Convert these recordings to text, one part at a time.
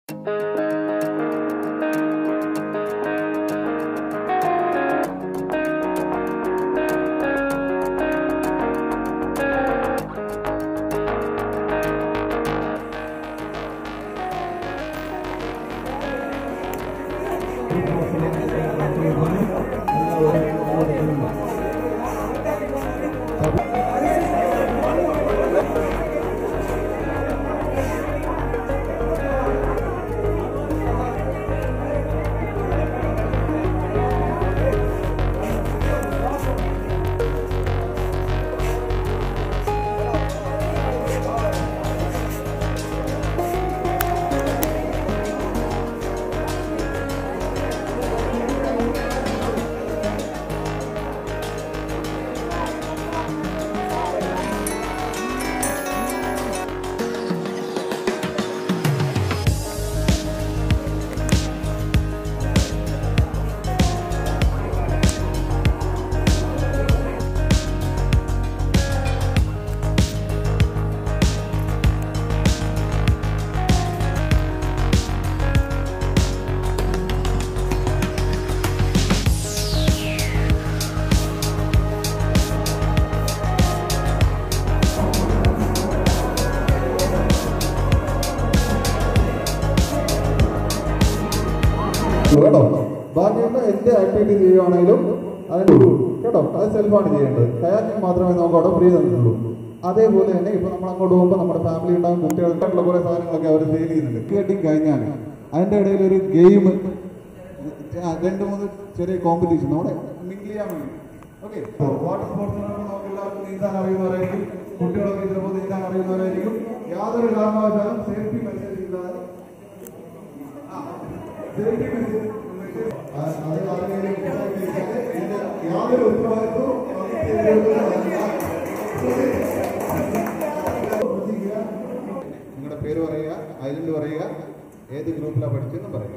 കേട്ടോ ബാക്കിയുള്ള എന്ത് ആക്ടിവിറ്റി ചെയ്യുവാണെങ്കിലും അതിന് കേട്ടോ അത് സെൽഫാണ് ചെയ്യേണ്ടത് കയാക്കിങ് മാത്രമേ നമുക്ക് അവിടെ ഫ്രീ തന്നിട്ടുള്ളൂ അതേപോലെ തന്നെ ഇപ്പൊ നമ്മൾ അങ്ങോട്ട് പോകുമ്പോൾ നമ്മുടെ ഫാമിലി ഉണ്ടാകും കുട്ടികൾക്കായിട്ടുള്ള കുറെ സാധനങ്ങളൊക്കെ അവർ സെയിൽ ചെയ്യുന്നുണ്ട് കട്ടിങ് കഴിഞ്ഞാൽ അതിന്റെ ഇടയിൽ ഒരു ഗെയിം രണ്ട് മൂന്ന് ചെറിയ കോമ്പറ്റീഷൻ നമ്മുടെ മിങ്കിൾ ചെയ്യാൻ വേണ്ടി ഓക്കെ വാട്ടർ സ്പോർട്സിനൊക്കെ നമുക്ക് എല്ലാവർക്കും നീന്താൻ അറിയുന്നവരായിരിക്കും കുട്ടികളൊക്കെ ചിലപ്പോൾ നീന്താൻ അറിയുന്നവരായിരിക്കും യാതൊരു കാരണവശാലും സേഫ്റ്റി മെസ്സേജ് ഇല്ലാതെ യാതൊരു ഉത്തരവാദിത്വവും നിങ്ങളുടെ പേര് പറയുക ഐലൻഡ് പറയുക ഏത് ഗ്രൂപ്പിലാണ് പഠിച്ചെന്ന് പറയുക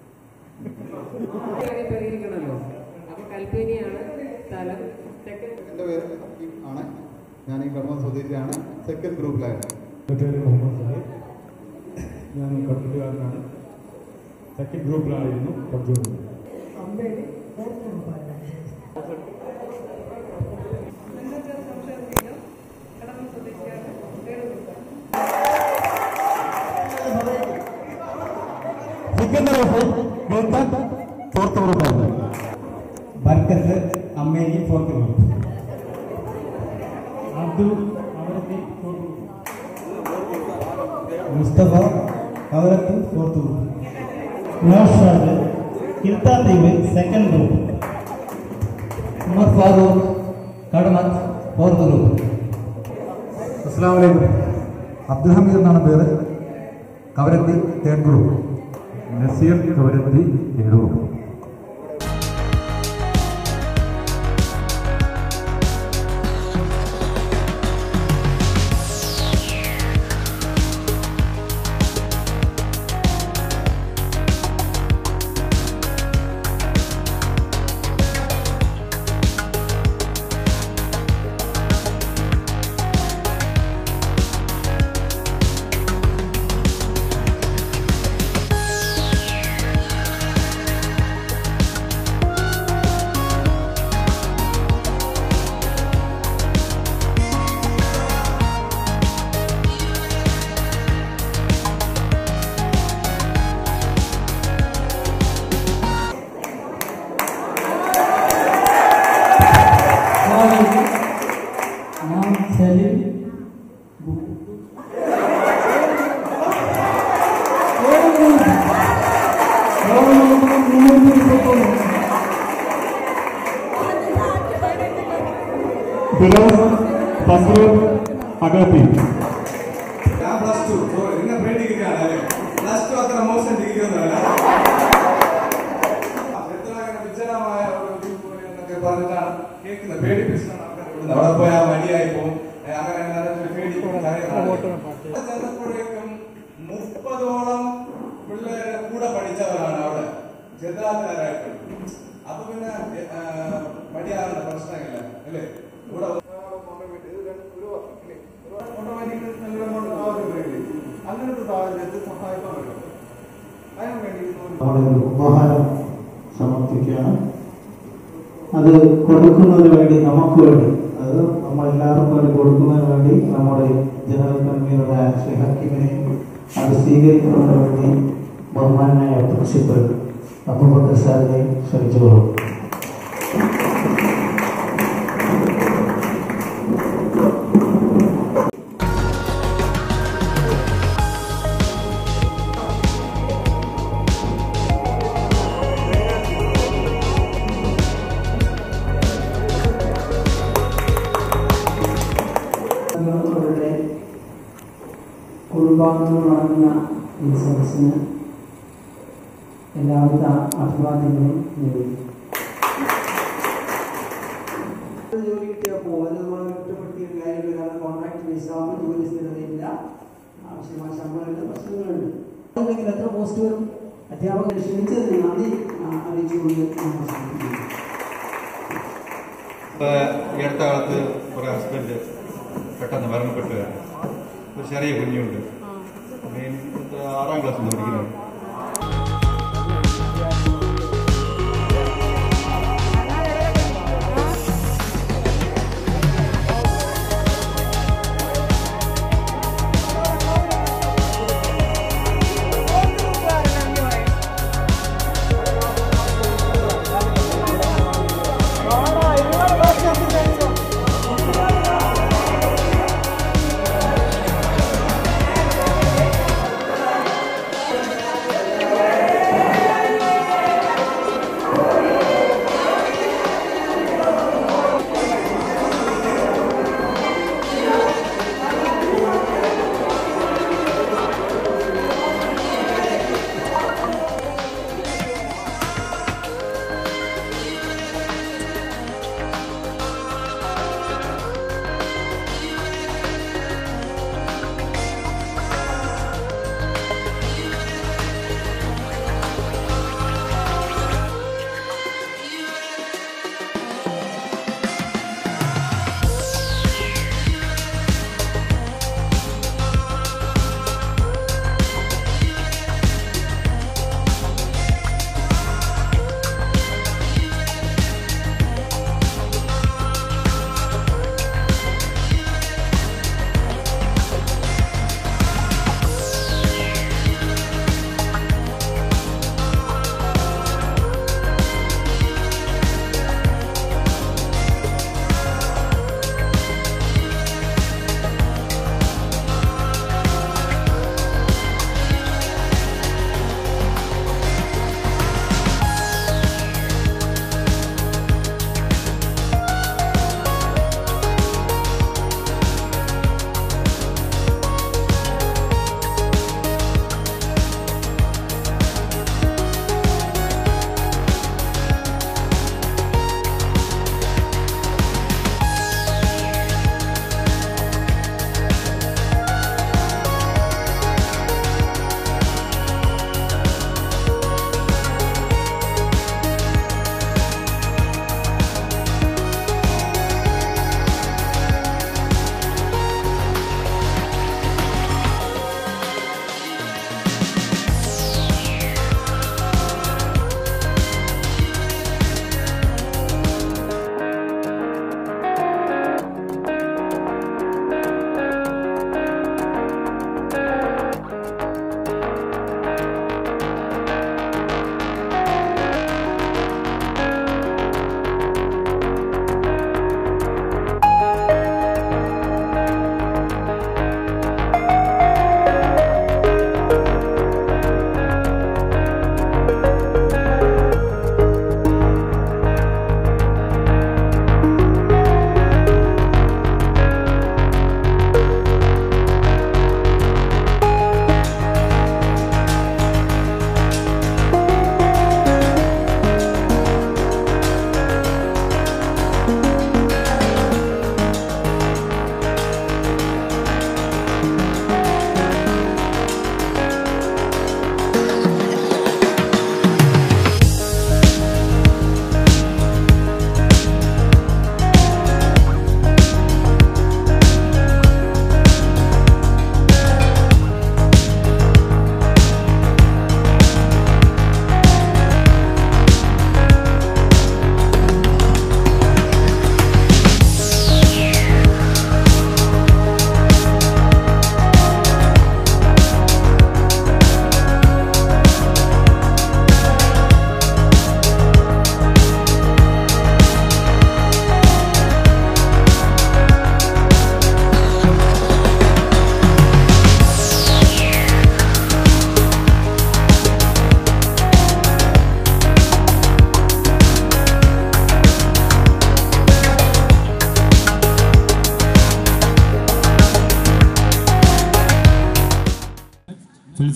പരിഹരിക്കണമല്ലോ അപ്പൊ കൽപ്പേനിയാണ് സ്ഥലം സെക്കൻഡ് എൻ്റെ പേര് ഹക്കീം ആണ് ഞാൻ ഈ കർമ്മ സ്വദേശിയാണ് സെക്കൻഡ് ഗ്രൂപ്പിലായിരുന്നു എൻ്റെ പേര് മുഹമ്മദ് സാഹിബ് ഞാൻ കണ്ണൂരുകാരനാണ് സെക്കൻഡ് ഗ്രൂപ്പിലായിരുന്നു പഠിച്ചുകൊണ്ടിരുന്നത് സെക്കൻഡ് ഗ്രൂപ്പ് ഗൗതം ഫോർത്ത് ഗ്രൂപ്പായിരുന്നു ബർക്കത്ത് അമ്മേരി ഫോർത്ത് ഗ്രൂപ്പ് അബ്ദുൾ അവർക്ക് Mustafa Kavarath fourth group Naushad Kirthadweep second group Umar Farooq Kadmat fourth group അസ്സാം വലൈക്കും അബ്ദുൽ ഹമീദ് എന്നാണ് പേര് Kavaratti third group Naseer Kavaratti third group നാം സലീം ഫിറോസ് ഫസ്രൂർ അഗത്തി ഞാൻ പ്ലസ് ടു നിങ്ങൾ പേടിക്കുകയാണ് അല്ലേ പ്ലസ് ടു അത്ര മോശം ഡിഗ്രി ഒന്നുമല്ല എത്ര അങ്ങനെ വിചാരമായ ഒരു ഡിഗ്രി എന്നൊക്കെ പറഞ്ഞിട്ടാണ് കേൾക്കുന്നത് പേടിപ്പിച്ചിട്ടാണ് ആൾക്കാർ വിടുന്നത്. അവിടെ പോയാൽ മടിയായി പോകും ഏ, അങ്ങനെ അങ്ങനെ ഒരു പേടിക്കുന്ന കാര്യങ്ങളാണ്. അവിടെ ചെന്നപ്പോഴേക്കും മുപ്പതോളം പിള്ളേരെ കൂടെ പഠിച്ചവരാണ് അവിടെ ചെറുതാക്കാരായിട്ട് അപ്പൊ പിന്നെ ഏ, മടിയാകുന്ന പ്രശ്നമില്ല അല്ലേ ഇവിടെ ഓട്ടോമാറ്റിക്കലി നല്ലൊരു amount ആവശ്യം വരില്ലേ? അങ്ങനത്തെ സാഹചര്യത്തിൽ സഹായിക്കാൻ പറ്റും നമ്മളൊരു ഉപഹാരം സമർപ്പിക്കുകയാണ് അത് കൊടുക്കുന്നതിന് വേണ്ടി നമുക്ക് വേണ്ടി അത് നമ്മളെല്ലാവർക്കും വേണ്ടി കൊടുക്കുന്നതിന് വേണ്ടി നമ്മുടെ ജനറൽ കൺവീനറായ ശ്രീ ഹക്കീമിനെ അത് സ്വീകരിക്കുന്നതിന് വേണ്ടി ബഹുമാനായ പ്രിൻസിപ്പൽ അബൂബക്കർ സാറിനെ ക്ഷണിച്ചുകൊള്ളും അവരുടെ കുടുംബാംഗങ്ങൾ അടങ്ങുന്ന ഈ സദസ്സിന് എല്ലാവിധ അഭിവാദ്യങ്ങളും നേരുന്നു ജോലി കിട്ടിയപ്പോൾ അത് നമ്മൾ കുറ്റപ്പെടുത്തിയ കാര്യമില്ല കാരണം കോൺട്രാക്ട് ബേസാവുമ്പോൾ ജോലി സ്ഥിരതയില്ല ആവശ്യമായ ശമ്പളമുണ്ട് പ്രശ്നങ്ങളുണ്ട് അല്ലെങ്കിൽ എത്ര പോസ്റ്റ് വരും അധ്യാപകർ ക്ഷണിച്ചതിന് നന്ദി ആ, അറിയിച്ചുകൊണ്ട് ഞാൻ അവസാനിപ്പിക്കുന്നു ഈ അടുത്ത കാലത്ത് കുറെ ഹസ്ബൻഡ് പെട്ടെന്ന് മരണപ്പെട്ടുകയാണ് ഒരു ചെറിയ കുഞ്ഞുണ്ട് മീൻ ആറാം ക്ലാസ്സിൽ പഠിക്കുന്നത് ും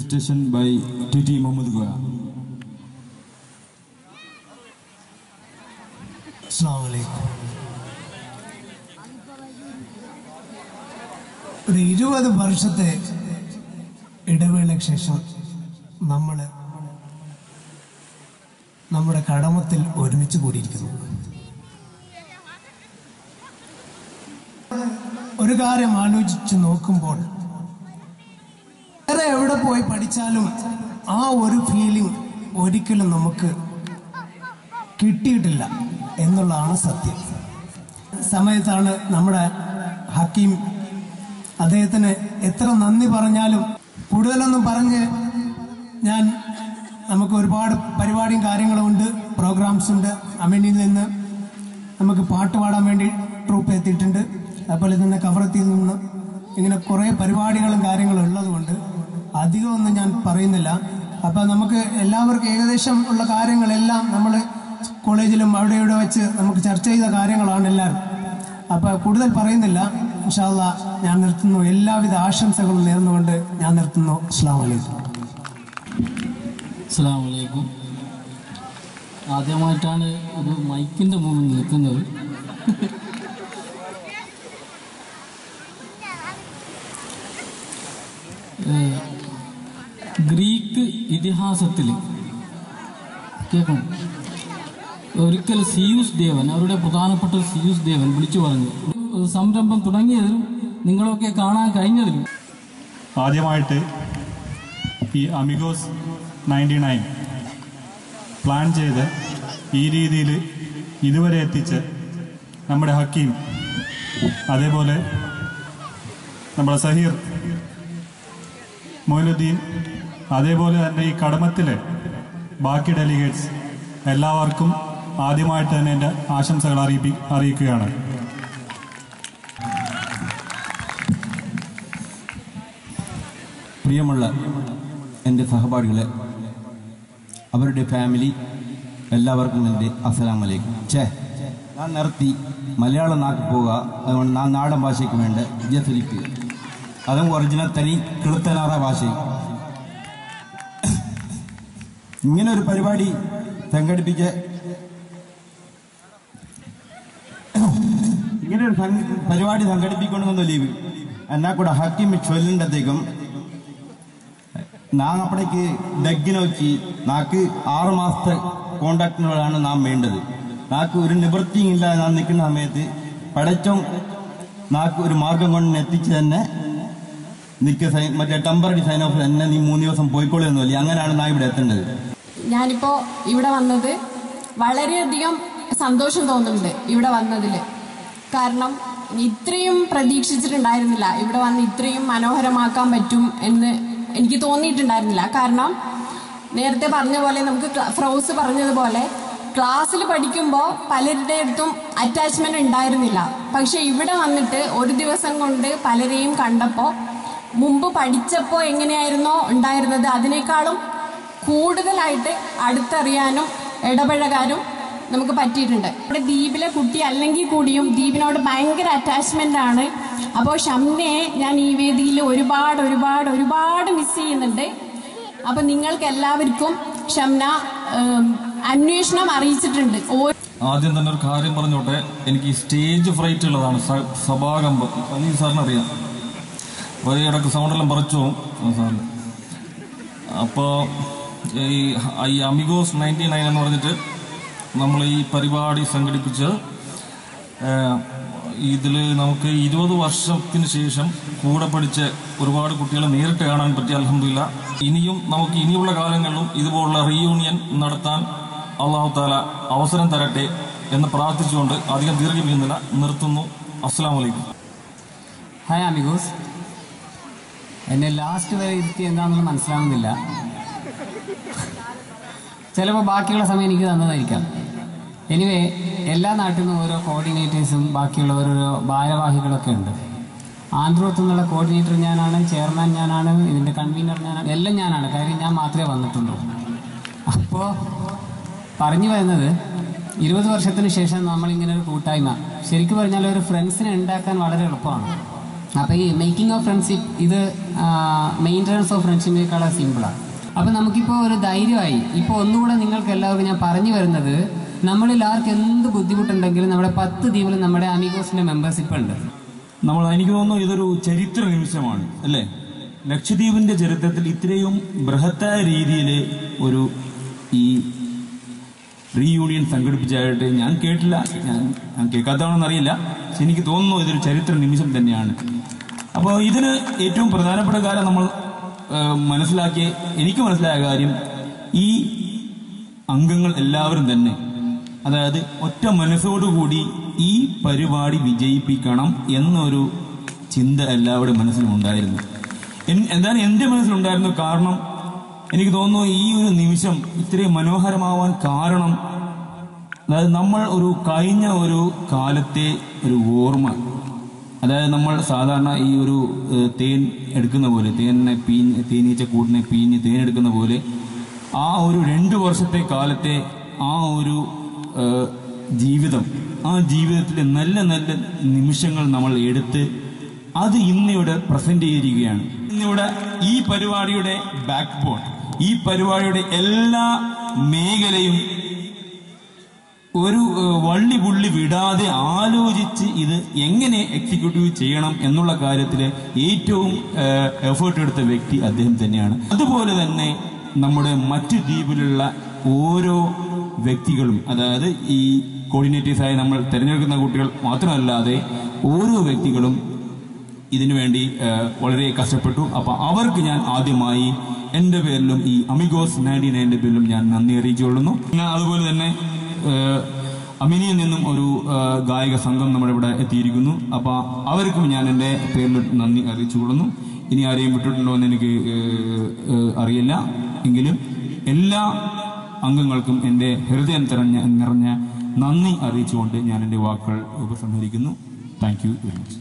recitation by Titi Muhammad Goya. അസ്സാമലൈക്കും ഒരു ഇരുപത് വർഷത്തെ ഇടവേളയ്ക്ക് ശേഷം നമ്മൾ നമ്മുടെ കടമത്തിൽ ഒരുമിച്ച് കൂടിയിരിക്കുന്നു ഒരു കാര്യം ആലോചിച്ച് നോക്കുമ്പോൾ വേറെ എവിടെ പോയി പഠിച്ചാലും ആ ഒരു ഫീലിംഗ് ഒരിക്കലും നമുക്ക് കിട്ടിയിട്ടില്ല എന്നുള്ളതാണ് സത്യം സമയത്താണ് നമ്മുടെ ഹക്കീം അദ്ദേഹത്തിന് എത്ര നന്ദി പറഞ്ഞാലും കൂടുതലൊന്നും പറഞ്ഞ് ഞാൻ നമുക്ക് ഒരുപാട് പരിപാടിയും കാര്യങ്ങളും ഉണ്ട് പ്രോഗ്രാംസ് ഉണ്ട് അമേനിയിൽ നിന്ന് നമുക്ക് പാട്ട് പാടാൻ വേണ്ടി ട്രൂപ്പ് എത്തിയിട്ടുണ്ട് അതുപോലെ തന്നെ കവറത്തിൽ നിന്ന് ഇങ്ങനെ കുറേ പരിപാടികളും കാര്യങ്ങളും ഉള്ളതുകൊണ്ട് അധികമൊന്നും ഞാൻ പറയുന്നില്ല അപ്പം നമുക്ക് എല്ലാവർക്കും ഏകദേശം ഉള്ള കാര്യങ്ങളെല്ലാം നമ്മൾ കോളേജിലും അവിടെ ഇവിടെ വെച്ച് നമുക്ക് ചർച്ച ചെയ്ത കാര്യങ്ങളാണ് എല്ലാവരും അപ്പോൾ കൂടുതൽ പറയുന്നില്ല ഇൻഷാല്ല ഞാൻ നിർത്തുന്നു എല്ലാവിധ ആശംസകളും നേർന്നുകൊണ്ട് ഞാൻ നിർത്തുന്നു അസ്സാം വലൈക്കും അസ്സാം വലൈക്കും ആദ്യമായിട്ടാണ് ഒരു മൈക്കിൻ്റെ മുമ്പിൽ നിൽക്കുന്നത് ഏഹ്, ഗ്രീക്ക് ഇതിഹാസത്തിൽ കേൾക്കണം ഒരിക്കൽ സിയൂസ് ദേവൻ അവരുടെ പ്രധാനപ്പെട്ട ഒരു സിയൂസ് ദേവൻ വിളിച്ചു പറഞ്ഞു ഒരു സംരംഭം തുടങ്ങിയതിലും നിങ്ങളൊക്കെ കാണാൻ കഴിഞ്ഞതിലും ആദ്യമായിട്ട് ഈ അമിഗോസ് നയൻറ്റി നയൻ പ്ലാൻ ചെയ്ത് ഈ രീതിയിൽ ഇതുവരെ എത്തിച്ച് നമ്മുടെ ഹക്കീം അതേപോലെ നമ്മുടെ സഹീർ മൊയിനുദ്ദീൻ അതേപോലെ തന്നെ ഈ കടമത്തിലെ ബാക്കി ഡെലിഗേറ്റ്സ് എല്ലാവർക്കും ആദ്യമായിട്ട് തന്നെ എൻ്റെ ആശംസകൾ അറിയിപ്പി അറിയിക്കുകയാണ് പ്രിയമുള്ള എൻ്റെ സഹപാഠികളെ അവരുടെ ഫാമിലി എല്ലാവർക്കും എൻ്റെ അസ്സലാം വലൈക്കും ഛേ ഞാൻ നിർത്തി മലയാളം നാക്ക് പോവുക അതുകൊണ്ട് ഞാൻ നാടൻ ഭാഷയ്ക്ക് വേണ്ട ജസലിക്ക് അതും ഒറിജിനൽ തനി കിളുത്തനാറ ഭാഷയും ഇങ്ങനെ ഒരു പരിപാടി സംഘടിപ്പിച്ച് ഇങ്ങനെ ഒരു സംഘ- പരിപാടി സംഘടിപ്പിക്കണമെന്ന് ലീവ് എന്നാ കൂടെ ഹക്കിം ചൊല്ലിൻ്റെത്തേക്കും നാം അപ്പടേക്ക് ഡഗ് നോക്കി നാക്ക് ആറ് മാസത്തെ കോണ്ടാക്ടിനോടാണ് നാം വേണ്ടത് നാക്ക് ഒരു നിവൃത്തിയും ഇല്ലാതെ നാം നിൽക്കുന്ന സമയത്ത് പടച്ചോം നാക്ക് ഒരു മാർഗം കൊണ്ട് എത്തിച്ച് തന്നെ നിൽക്കുക സൈൻ മറ്റേ ടെമ്പററി സൈൻ ഓഫ് തന്നെ നീ മൂന്ന് ദിവസം പോയിക്കോളെന്നല്ലേ അങ്ങനെയാണ് നാം ഇവിടെ എത്തേണ്ടത് ഞാനിപ്പോ ഇവിടെ വന്നത് വളരെയധികം സന്തോഷം തോന്നുന്നുണ്ട് ഇവിടെ വന്നതിൽ കാരണം ഇത്രയും പ്രതീക്ഷിച്ചിട്ടുണ്ടായിരുന്നില്ല ഇവിടെ വന്ന് ഇത്രയും മനോഹരമാക്കാൻ പറ്റും എന്ന് എനിക്ക് തോന്നിയിട്ടുണ്ടായിരുന്നില്ല കാരണം നേരത്തെ പറഞ്ഞ പോലെ നമുക്ക് ക്ല- ഫ്രൗസ് പറഞ്ഞതുപോലെ ക്ലാസ്സിൽ പഠിക്കുമ്പോൾ പലരുടെ അടുത്തും അറ്റാച്ച്മെന്റ് ഉണ്ടായിരുന്നില്ല പക്ഷെ ഇവിടെ വന്നിട്ട് ഒരു ദിവസം കൊണ്ട് പലരെയും കണ്ടപ്പോൾ മുമ്പ് പഠിച്ചപ്പോൾ എങ്ങനെയായിരുന്നോ ഉണ്ടായിരുന്നത് അതിനേക്കാളും കൂടുതലായിട്ട് അടുത്തറിയാനും ഇടപഴകാനും നമുക്ക് പറ്റിയിട്ടുണ്ട് ഇവിടെ ദ്വീപിലെ കുട്ടി അല്ലെങ്കിൽ കൂടിയും ദ്വീപിനോട് ഭയങ്കര അറ്റാച്ച്മെന്റ് ആണ് അപ്പോൾ ഷംനയെ ഞാൻ ഈ വേദിയിൽ ഒരുപാട് ഒരുപാട് ഒരുപാട് മിസ് ചെയ്യുന്നുണ്ട് അപ്പൊ നിങ്ങൾക്ക് എല്ലാവർക്കും ഷംന ഉം, അന്വേഷണം അറിയിച്ചിട്ടുണ്ട് ഓ ആദ്യം തന്നെ ഒരു കാര്യം പറഞ്ഞോട്ടെ എനിക്ക് ഈ സ്റ്റേജ് ഫ്രൈറ്റ് ഉള്ളതാണ് സ- സഭാകമ്പം അനീ സാറിന് അറിയാം ഒരേ ഇടക്ക് സൗണ്ടെല്ലാം പറിച്ചു പോകും സാറിന് അപ്പോൾ ഈ ഈ അമിഗോസ് നയൻറ്റി നയൻ എന്ന് പറഞ്ഞിട്ട് നമ്മൾ ഈ പരിപാടി സംഘടിപ്പിച്ച് ഇതിൽ നമുക്ക് ഇരുപത് വർഷത്തിന് ശേഷം കൂടെ പഠിച്ച ഒരുപാട് കുട്ടികളെ നേരിട്ട് കാണാൻ പറ്റി അലഹമില്ല ഇനിയും നമുക്ക് ഇനിയുള്ള കാലങ്ങളിലും ഇതുപോലുള്ള റീയൂണിയൻ നടത്താൻ അള്ളാഹു താല അവസരം തരട്ടെ എന്ന് പ്രാർത്ഥിച്ചുകൊണ്ട് അധികം ദീർഘിപ്പിക്കുന്നില്ല നിർത്തുന്നു അസ്സാം വലൈക്കും ഹായ് അമിഗോസ് എന്നെ ലാസ്റ്റ് വരെ ഇരുത്തി എന്താണെന്ന് മനസ്സിലാവുന്നില്ല ചിലപ്പോൾ ബാക്കിയുള്ള സമയം എനിക്ക് തന്നതായിരിക്കാം എനിവേ എല്ലാ നാട്ടിൽ നിന്നും ഓരോ കോർഡിനേറ്റേഴ്സും ബാക്കിയുള്ള ഓരോരോ ഭാരവാഹികളൊക്കെ ഉണ്ട് ആന്ധ്രോത്ത് നിന്നുള്ള കോർഡിനേറ്റർ ഞാനാണ് ചെയർമാൻ ഞാനാണ് ഇതിൻ്റെ കൺവീനർ ഞാനാണ് എല്ലാം ഞാനാണ് കാര്യം ഞാൻ മാത്രമേ വന്നിട്ടുള്ളൂ അപ്പോൾ പറഞ്ഞു വരുന്നത് ഇരുപത് വർഷത്തിന് ശേഷം നമ്മളിങ്ങനെ ഒരു കൂട്ടായ്മ ശരിക്കും പറഞ്ഞാൽ ഒരു ഫ്രണ്ട്സിനെ ഉണ്ടാക്കാൻ വളരെ എളുപ്പമാണ് അപ്പോൾ ഈ മേക്കിംഗ് ഓഫ് ഫ്രണ്ട്ഷിപ്പ് ഇത് മെയിൻ്റനൻസ് ഓഫ് ഫ്രണ്ട്ഷിപ്പിനേക്കാളും സിമ്പിളാണ് അപ്പോൾ നമുക്കിപ്പോൾ ഒരു ധൈര്യമായി ഇപ്പോൾ ഒന്നുകൂടെ നിങ്ങൾക്ക് എല്ലാവർക്കും ഞാൻ പറഞ്ഞു വരുന്നത് നമ്മളിൽ ആർക്ക് എന്ത് ബുദ്ധിമുട്ടുണ്ടെങ്കിലും നമ്മുടെ പത്ത് ദ്വീപിൽ നമ്മുടെ അമിഗോസിൻ്റെ മെമ്പർഷിപ്പ് ഉണ്ട് നമ്മൾ എനിക്ക് തോന്നുന്നു ഇതൊരു ചരിത്ര നിമിഷമാണ് അല്ലേ ലക്ഷദ്വീപിന്റെ ചരിത്രത്തിൽ ഇത്രയും ബൃഹത്തായ രീതിയിൽ ഒരു ഈ റീയൂണിയൻ സംഘടിപ്പിച്ചതായിട്ട് ഞാൻ കേട്ടില്ല ഞാൻ ഞാൻ കേൾക്കാത്തതാണെന്ന് അറിയില്ല പക്ഷെ എനിക്ക് തോന്നുന്നു ഇതൊരു ചരിത്ര നിമിഷം തന്നെയാണ് അപ്പോൾ ഇതിന് ഏറ്റവും പ്രധാനപ്പെട്ട കാര്യം നമ്മൾ ആ, മനസ്സിലാക്കിയ എനിക്ക് മനസ്സിലായ കാര്യം ഈ അംഗങ്ങൾ എല്ലാവരും തന്നെ അതായത് ഒറ്റ മനസ്സോടുകൂടി ഈ പരിപാടി വിജയിപ്പിക്കണം എന്നൊരു ചിന്ത എല്ലാവരുടെയും മനസ്സിലും ഉണ്ടായിരുന്നു എൻ- എന്താണ് എൻ്റെ മനസ്സിലുണ്ടായിരുന്നു കാരണം എനിക്ക് തോന്നുന്നു ഈ ഒരു നിമിഷം ഇത്രയും മനോഹരമാവാൻ കാരണം അതായത് നമ്മൾ ഒരു കഴിഞ്ഞ ഒരു കാലത്തെ ഒരു ഓർമ്മ അതായത് നമ്മൾ സാധാരണ ഈ ഒരു ഏഹ്, തേൻ എടുക്കുന്ന പോലെ തേനിനെ പീഞ്ഞ് തേനീച്ച കൂടിനെ പീഞ്ഞ് തേൻ എടുക്കുന്ന പോലെ ആ ഒരു രണ്ട് വർഷത്തെ കാലത്തെ ആ ഒരു ഏഹ്, ജീവിതം ആ ജീവിതത്തിലെ നല്ല നല്ല നിമിഷങ്ങൾ നമ്മൾ എടുത്ത് അത് ഇന്നിവിടെ പ്രസന്റ് ചെയ്തിരിക്കുകയാണ് ഇന്നിവിടെ ഈ പരിപാടിയുടെ ബാക്ക് ബോൺ ഈ പരിപാടിയുടെ എല്ലാ മേഖലയും ഒരു ഏഹ്, വള്ളി പുള്ളി വിടാതെ ആലോചിച്ച് ഇത് എങ്ങനെ എക്സിക്യൂട്ടീവ് ചെയ്യണം എന്നുള്ള കാര്യത്തിൽ ഏറ്റവും എഫേർട്ട് എടുത്ത വ്യക്തി അദ്ദേഹം തന്നെയാണ് അതുപോലെ തന്നെ നമ്മുടെ മറ്റു ദ്വീപിലുള്ള ഓരോ വ്യക്തികളും അതായത് ഈ കോർഡിനേറ്റേഴ്സായി നമ്മൾ തിരഞ്ഞെടുക്കുന്ന കുട്ടികൾ മാത്രമല്ലാതെ ഓരോ വ്യക്തികളും ഇതിനു വേണ്ടി ഏഹ്, വളരെ കഷ്ടപ്പെട്ടു അപ്പൊ അവർക്ക് ഞാൻ ആദ്യമായി എന്റെ പേരിലും ഈ അമിഗോസ് നയൻറ്റി നയൻ്റെ പേരിലും ഞാൻ നന്ദി അറിയിച്ചുകൊള്ളുന്നു പിന്നെ അതുപോലെ തന്നെ ഏഹ്, അമിനിയിൽ നിന്നും ഒരു ഏഹ്, ഗായക സംഘം നമ്മുടെ ഇവിടെ എത്തിയിരിക്കുന്നു അപ്പൊ അവർക്കും ഞാൻ എൻ്റെ പേരിൽ നന്ദി അറിയിച്ചുകൊള്ളുന്നു ഇനി ആരെയും വിട്ടിട്ടുണ്ടോ എന്ന് എനിക്ക് ഏഹ്, ഏഹ്, അറിയില്ല എങ്കിലും എല്ലാ അംഗങ്ങൾക്കും എൻ്റെ ഹൃദയം നിറഞ്ഞ നിറഞ്ഞ നന്ദി അറിയിച്ചുകൊണ്ട് ഞാൻ എൻ്റെ വാക്കുകൾ ഉപസംഹരിക്കുന്നു thank you very much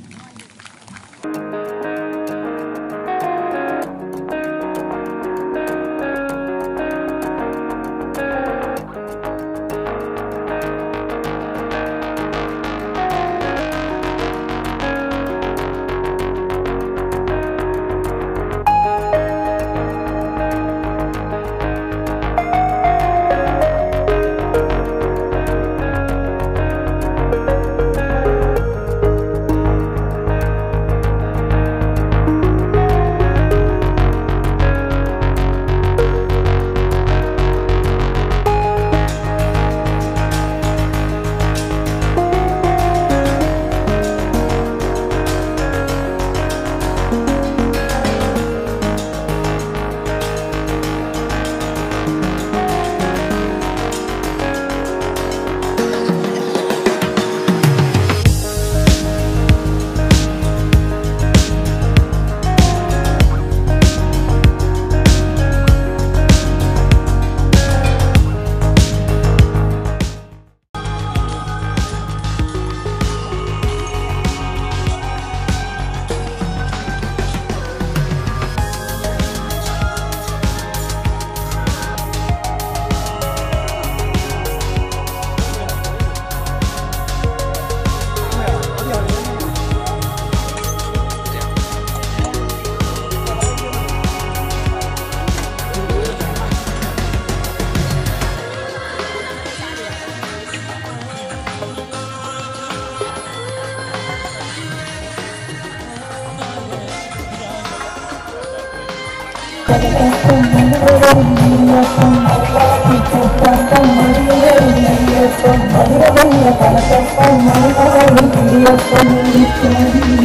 Thank you.